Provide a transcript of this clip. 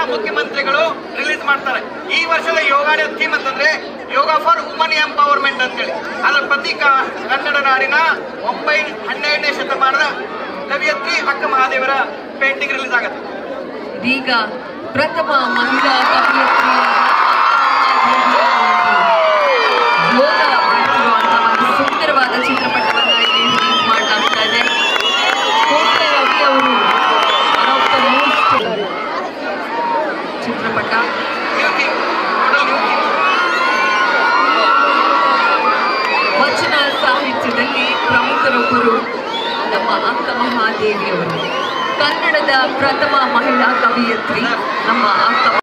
ಮುಖ್ಯಮಂತ್ರಿಗಳು ರಿಲೀಸ್ ಮಾಡ್ತಾರೆ ಈ ವರ್ಷದ ಯೋಗ ಡೇ ಥೀಮ್ ಅಂತಂದ್ರೆ ಯೋಗ ಫಾರ್ ವುಮನ್ ಎಂಪವರ್ಮೆಂಟ್ ಅಂತೇಳಿ ಅದರ ಪ್ರತೀಕ ಕನ್ನಡ ನಾಡಿನ ಒಂಬೈ ಹನ್ನೆರಡನೇ ಶತಮಾನದ ಕವಿಯತ್ರಿ ಅಕ್ಕ ಮಹಾದೇವರ ಪೇಂಟಿಂಗ್ ರಿಲೀಸ್ ಆಗುತ್ತೆ ಇದೀಗ ಪ್ರಥಮ ಮಹಿಳಾ ಕವಿಯತ್ರಿ ಯೋಗ ಮಾಡಿರುವಂತಹ ಒಂದು ಸುಂದರವಾದ ಚಿತ್ರಪಟವನ್ನ ಇಲ್ಲಿ ರಿಲೀಸ್ ಮಾಡಲಾಗ್ತಾ ಇದೆ ಕೋಟೆ ರವಿ ಅವರು one of the most ಚಿತ್ರಪಟ New theme. Total new theme. ವಚನ ಸಾಹಿತ್ಯದಲ್ಲಿ ಪ್ರಮುಖರೊಬ್ಬರು ನಮ್ಮ ಅಕ್ಕ ಮಹಾದೇವಿಯವರು ಕನ್ನಡದ ಪ್ರಥಮ ಮಹಿಳಾ ಕವಿಯತ್ರಿ ನಮ್ಮ ಅಕ್ಕ